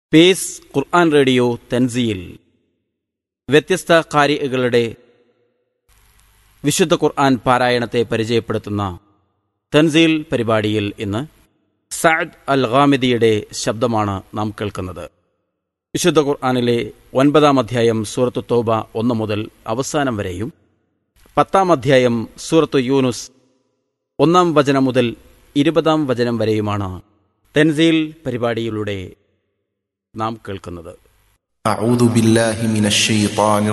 pace ഖുർആൻ radio തൻസീൽ വ്യത്യസ്ത കാരികളുടെ വിശുദ്ധ ഖുർആൻ പാരായണത്തെ പരിചയപ്പെടുത്തുന്ന തൻസീൽ പരിപാടിയിൽ ഇന്ന് സഅദ് അൽ ഖാമിദിയുടെ ശബ്ദമാണ് നാം കേൾക്കുന്നത് വിശുദ്ധ ഖുർആനിലെ ഒൻപതാം അധ്യായം സൂറത്തു തോബ ഒന്ന് മുതൽ അവസാനം വരെയും പത്താം അധ്യായം സൂറത്തു യൂനുസ് ഒന്നാം വചനം മുതൽ ഇരുപതാം വചനം വരെയുമാണ് തെൻസീൽ പരിപാടിയിലൂടെ നാം കേൾക്കുന്നത് أعوذ بالله من الشيطان